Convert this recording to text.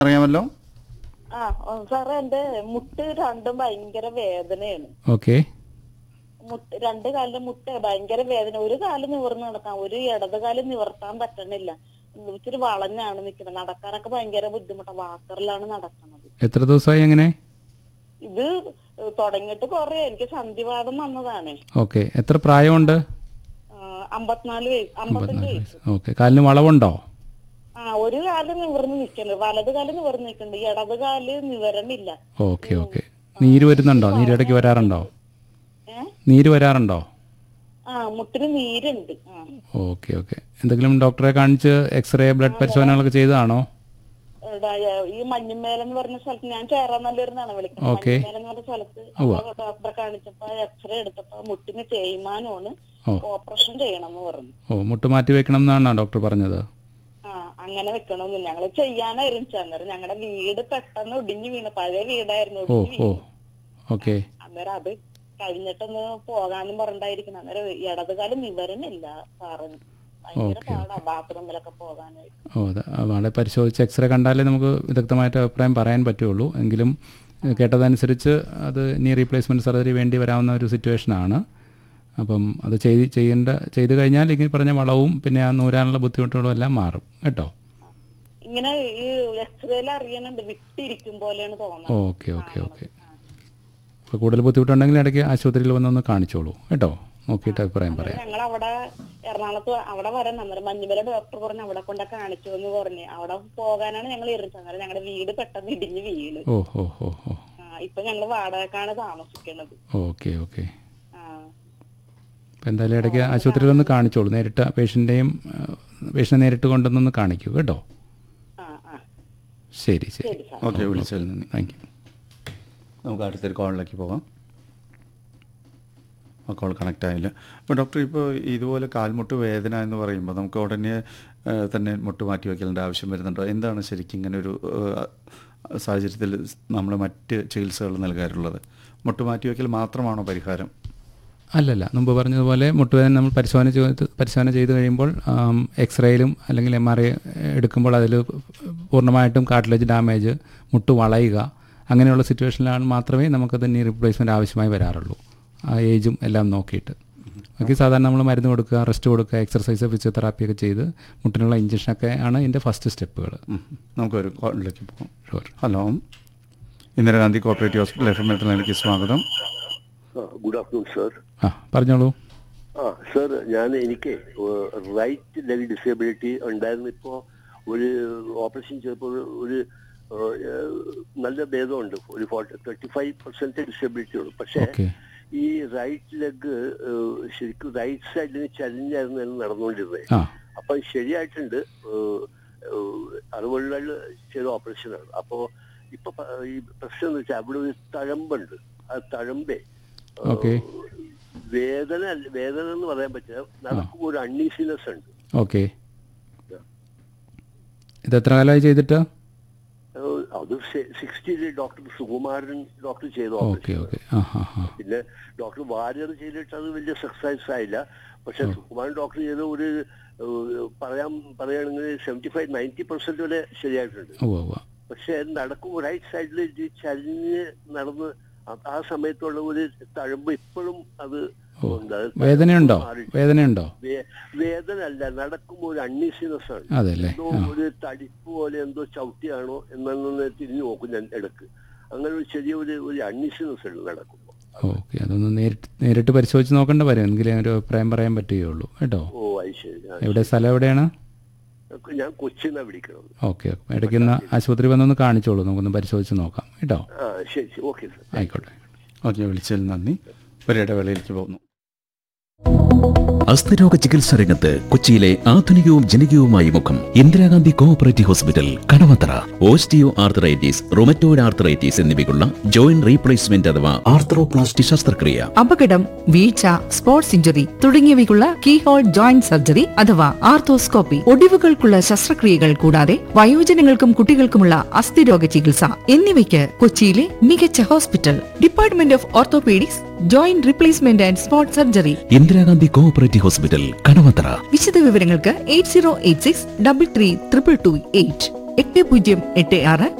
അറിയാമല്ലോ ആ ഓ, സാറേ എന്റെ മുട്ട് രണ്ടും ഭയങ്കര വേദനയാണ് ഓക്കെ മുട്ട് രണ്ട് കാലിന്റെ മുട്ട് ഭയങ്കര വേദന ഒരു കാല് നിവർന്ന് നടക്കാം ഒരു ഇടത് കാല് നിവർത്താൻ പറ്റണില്ല ഇച്ചിരി വളഞ്ഞാണ് നിൽക്കുന്നത് നടക്കാനൊക്കെ ഭയങ്കര ബുദ്ധിമുട്ടാണ് വാക്കറിലാണ് നടക്കുന്നത് എത്ര ദിവസമായി അങ്ങനെ ഇത് തുടങ്ങിയിട്ട് കൊറേ എനിക്ക് സന്ധിവാദം വന്നതാണ് ഓക്കെ എത്ര പ്രായമുണ്ട് അമ്പത്തിനാല് വയസ്സ് അമ്പത്തഞ്ച് വയസ്സ് ഓക്കെ കാലിന് വളവുണ്ടോ ആ ഒരു കാല് നിവർന്ന് നിൽക്കുന്നുണ്ട് വലത് കാല് നിവർന്ന് നിൽക്കുന്നുണ്ട് ഇടത് കാല് നിവരണില്ല ഓക്കെ ഓക്കെ നീര് വരുന്നുണ്ടോ നീര് ഇടയ്ക്ക് വരാറുണ്ടോ ഏ നീര് വരാറുണ്ടോ ആ മുട്ടിന് നീരുണ്ട് ആ ഓക്കെ ഓക്കെ എന്തെങ്കിലും ഡോക്ടറെ കാണിച്ച് എക്സ്റേ ബ്ലഡ് പരിശോധനകളൊക്കെ ചെയ്തതാണോ എടാ, ഈ മഞ്ഞുമേല എന്ന് പറഞ്ഞ സ്ഥലത്ത് ഞാൻ ചേരാനല്ലൂരിന്നാണ് വിളിക്കുന്നത് ഓക്കെ. മഞ്ഞുമേല എന്ന് പറഞ്ഞ സ്ഥലത്ത് അവിടെ ഡോക്ടറെ കാണിച്ചപ്പോ എക്സ്റേ എടുത്തപ്പോ മുട്ടിന് തേയ്മാനമാണ് ഓ. ഓപ്പറേഷൻ ചെയ്യണം എന്ന് പറഞ്ഞു ഓ മുട്ട് മാറ്റി വെക്കണം എന്നാണോ ഡോക്ടർ പറഞ്ഞത് ആ അങ്ങനെ വെക്കണമെന്ന് ഞങ്ങള് ചെയ്യാനായിരുന്നു അന്നേരം ഞങ്ങളുടെ വീട് പെട്ടെന്ന് ഒടിഞ്ഞു വീണ് പഴയ വീടായിരുന്നു ഓ ഒടിഞ്ഞു ഓ വീണു ഓക്കെ അന്നേരം അത് കഴിഞ്ഞിട്ടൊന്ന് പോകാനും പറഞ്ഞിട്ടായിരിക്കണം അന്നേരം ഇടതുകാലം നിവരണില്ല സാറ് ഭയങ്കര പാടാ ബാത്റൂമിലൊക്കെ പോകാനായിട്ട് ഓ അത് അവിടെ പരിശോധിച്ച് എക്സ്റേ കണ്ടാലേ നമുക്ക് വിദഗ്ധമായിട്ട് അഭിപ്രായം പറയാൻ പറ്റുള്ളൂ എങ്കിലും ഏഹ്, കേട്ടതനുസരിച്ച് അത് ഇനി റീപ്ലേസ്മെൻറ്റ് സർജറി വേണ്ടി വരാവുന്ന ഒരു സിറ്റുവേഷനാണ് അപ്പം അത് ചെയ്ത് ചെയ്യേണ്ട ചെയ്ത് കഴിഞ്ഞാൽ ഇങ്ങനെ പറഞ്ഞ വളവും പിന്നെ ആ നൂരാനുള്ള ബുദ്ധിമുട്ടുകളും എല്ലാം മാറും കേട്ടോ ഇങ്ങനെ ഈ എക്സ്റേയിൽ അറിയണുണ്ട് വിട്ടിരിക്കും പോലെയാണ് തോന്നുന്നത് ഓക്കെ ഓക്കെ ഓക്കെ അപ്പോൾ കൂടുതൽ ബുദ്ധിമുട്ടുണ്ടെങ്കിൽ ഇടയ്ക്ക് ആശുപത്രിയിൽ വന്നൊന്ന് കാണിച്ചോളൂ കേട്ടോ നോക്കിയിട്ട് അഭിപ്രായം പറയാം ഞങ്ങൾ അവിടെ എറണാകുളത്ത് അവിടെ വരാൻ അന്നേരം മഞ്ഞുമല ഡോക്ടർ പറഞ്ഞു അവിടെ കൊണ്ട് കാണിച്ചു എന്ന് പറഞ്ഞു അവിടെ പോകാനാണ് ഞങ്ങൾ ഇരുന്നത് അന്നേരം ഞങ്ങളുടെ വീട് പെട്ടെന്ന് ഇടിഞ്ഞ് വീണ് ഓ ഓ ഓ ഓ ആ, ഇപ്പൊ ഞങ്ങൾ വാടകക്കാണ് താമസിക്കുന്നത് ഓക്കെ ഓക്കെ ആ അപ്പോൾ എന്തായാലും ഇടയ്ക്ക് ആശുപത്രിയിൽ ഒന്ന് കാണിച്ചോളൂ നേരിട്ട് പേഷ്യൻ്റെയും പേഷ്യനെ നേരിട്ട് കൊണ്ടുവന്നൊന്ന് കാണിക്കൂ കേട്ടോ ആ ആ ശരി ശരി ശരി സാർ ഓക്കെ വിളിച്ചതിൽ നന്ദി താങ്ക് യു നമുക്ക് അടുത്തൊരു കോളിലേക്ക് പോകാം ആ കോൾ കണക്റ്റ് ആയില്ല അപ്പോൾ ഡോക്ടർ ഇപ്പോൾ ഇതുപോലെ കാൽമുട്ട് വേദന എന്ന് പറയുമ്പോൾ നമുക്ക് ഉടനെ ആ, തന്നെ മുട്ട് മാറ്റി വയ്ക്കലിൻ്റെ ആവശ്യം വരുന്നുണ്ടോ എന്താണ് ശരിക്കും ഇങ്ങനെ ഒരു ആ, സാഹചര്യത്തിൽ നമ്മൾ മറ്റ് ചികിത്സകൾ നൽകാറുള്ളത് മുട്ട് മാറ്റി വയ്ക്കൽ മാത്രമാണോ പരിഹാരം അല്ലല്ല മുമ്പ് പറഞ്ഞതുപോലെ മുട്ടുവേദന നമ്മൾ പരിശോധന ചെയ്ത് പരിശോധന ചെയ്ത് കഴിയുമ്പോൾ എക്സ്റേയിലും അല്ലെങ്കിൽ എം ആർ ഐ എടുക്കുമ്പോൾ അതിൽ പൂർണ്ണമായിട്ടും കാർട്ടിലേജ് ഡാമേജ് മുട്ട് വളയുക അങ്ങനെയുള്ള സിറ്റുവേഷനിലാണ് മാത്രമേ നമുക്കത് നീ റീപ്ലേസ്മെൻറ്റ് ആവശ്യമായി വരാറുള്ളൂ ആ ഏജും എല്ലാം നോക്കിയിട്ട് ബാക്കി സാധാരണ നമ്മൾ മരുന്ന് കൊടുക്കുക റെസ്റ്റ് കൊടുക്കുക എക്സർസൈസ് ഫിസിയോതെറാപ്പി ഒക്കെ ചെയ്ത് മുട്ടിനുള്ള ഇഞ്ചക്ഷനൊക്കെ ആണ് ഇതിൻ്റെ ഫസ്റ്റ് സ്റ്റെപ്പുകൾ ഉം. നമുക്കൊരു കോളിലേക്ക് പോകാം sure hello Indira Gandhi cooperative hospital F M എനിക്ക് സ്വാഗതം ഗുഡ് ആഫ്റ്റർനൂൺ സർ ആ പറഞ്ഞോളൂ ആ സർ ഞാൻ എനിക്ക് റൈറ്റ് ലെഗ് ഡിസേബിലിറ്റി ഉണ്ടായിരുന്നു ഇപ്പോൾ ഒരു ഓപ്പറേഷൻ ചെയ്തപ്പോൾ ഒരു ഏഹ്, നല്ല ഭേദമുണ്ട് ഒരു forty thirty five percent disability ഉള്ളൂ പക്ഷേ ഓക്കെ ഈ റൈറ്റ് ലെഗ് ശരിക്കും റൈറ്റ് സൈഡിന് ചരിഞ്ഞായിരുന്നു ഞാൻ നടന്നുകൊണ്ടിരുന്നത് ആ അപ്പൊ അത് ശരിയായിട്ടുണ്ട് അറുപതിനാൾ ചെയ്ത ഓപ്പറേഷനാണ് അപ്പോ ഇപ്പൊ പ- ഈ പ്രശ്നം എന്ന് വെച്ചാൽ അവിടെ ഒരു തഴമ്പുണ്ട് ആ തഴമ്പേ ഏഹ്, ഓക്കെ വേദന അല്ല- വേദന എന്ന് പറയാൻ പറ്റില്ല നടക്കുമ്പോൾ ഒരു അൺഈസിനെസ് ഉണ്ട് ഓക്കെ ഇത് എത്ര കാലമായി ചെയ്തിട്ട് ഏഹ്, അത് സിക്സ്റ്റിയിൽ ഡോക്ടർ സുകുമാരൻ ഡോക്ടർ ചെയ്ത ഓക്കെ ഓപ്പറേഷൻ ഓക്കെ ആ ഹാ ഹാ പിന്നെ ഡോക്ടർ വാര്യർ ചെയ്തിട്ട് അത് വലിയ സക്സസ് ആയില്ല പക്ഷെ സുകുമാരൻ ഡോക്ടർ ചെയ്ത ഒരു ഏഹ്, പറയാൻ പറയുകയാണെങ്കിൽ സെവന്റി ഫൈവ് നയൻറ്റി പെർസെന്റ് വരെ ശരിയായിട്ടുണ്ട് ഉവ്വ് ഉവ്വ് പക്ഷെ നടക്കുമ്പോൾ റൈറ്റ് സൈഡിൽ ചരിഞ്ഞ് നടന്ന് ആ- ആ സമയത്തുള്ള ഒരു തഴമ്പ് ഇപ്പോഴും അത് ഓ ഉണ്ട്. അത് വേദനയുണ്ടോ മാറിയിട്ടില്ല. വേദനയുണ്ടോ വേ- വേദന അല്ല നടക്കുമ്പോൾ ഒരു അൺഈസിനെസ് ആണ് അതെ അല്ലേ എന്തോ ഒരു തടിപ്പ് പോലെ എന്തോ ചവിട്ടിയാണോ എന്നൊന്ന് തിരിഞ്ഞു നോക്കും ഞാൻ ഇടക്ക് അങ്ങനെ ഒരു ചെറിയ ഒരു ഒരു അൺഈസിനെസ് ഉണ്ട് നടക്കുമ്പോൾ ഓക്കെ അതൊന്ന് നേരിട്ട് നേരിട്ട് പരിശോധിച്ച് നോക്കേണ്ട വരും എങ്കിലേ ഒരു അഭിപ്രായം പറയാൻ പറ്റുകയുള്ളൂ കേട്ടോ ഓ അത് ശരി ആ, എവിടെ സ്ഥലം എവിടെയാണ് ഞാൻ കൊച്ചിന്നാ വിളിക്കണം ഓക്കെ ഓക്കെ ഇടയ്ക്ക് ഒന്ന് ആശുപത്രി വന്നൊന്ന് കാണിച്ചോളൂ നമുക്കൊന്ന് പരിശോധിച്ച് നോക്കാം കേട്ടോ ആ ശരി ശരി ഓക്കെ സാർ ആയിക്കോട്ടെ ഓക്കെ വിളിച്ചതിൽ നന്ദി ഒരു ഇടവേളയിലേക്ക് പോകുന്നു അസ്ഥിരോഗ ചികിത്സാ രംഗത്ത് കൊച്ചിയിലെ ആധുനികവും ജനകീയവുമായ മുഖം Indira Gandhi cooperative hospital Kadavanthra osteoarthritis rheumatoid arthritis എന്നിവയ്ക്കുള്ള ജോയിന്റ് റീപ്ലേസ്മെന്റ് അഥവാ ആർത്തറോപ്ലാസ്റ്റി ശസ്ത്രക്രിയ അപകടം വീഴ്ച സ്പോർട്സ് ഇഞ്ചുറി തുടങ്ങിയവയ്ക്കുള്ള കീഹോൾ ജോയിന്റ് സർജറി അഥവാ ആർത്തോസ്കോപ്പി ഒടിവുകൾക്കുള്ള ശസ്ത്രക്രിയകൾ കൂടാതെ വയോജനങ്ങൾക്കും കുട്ടികൾക്കുമുള്ള അസ്ഥിരോഗ ചികിത്സ എന്നിവയ്ക്ക് കൊച്ചിയിലെ മികച്ച hospital department of orthopaedics joint replacement and sports surgery Indira Gandhi cooperative hospital Kadavanthra വിശദ വിവരങ്ങൾക്ക് eight zero eight six double three triple two eight എട്ട് പൂജ്യം എട്ട് ആറ്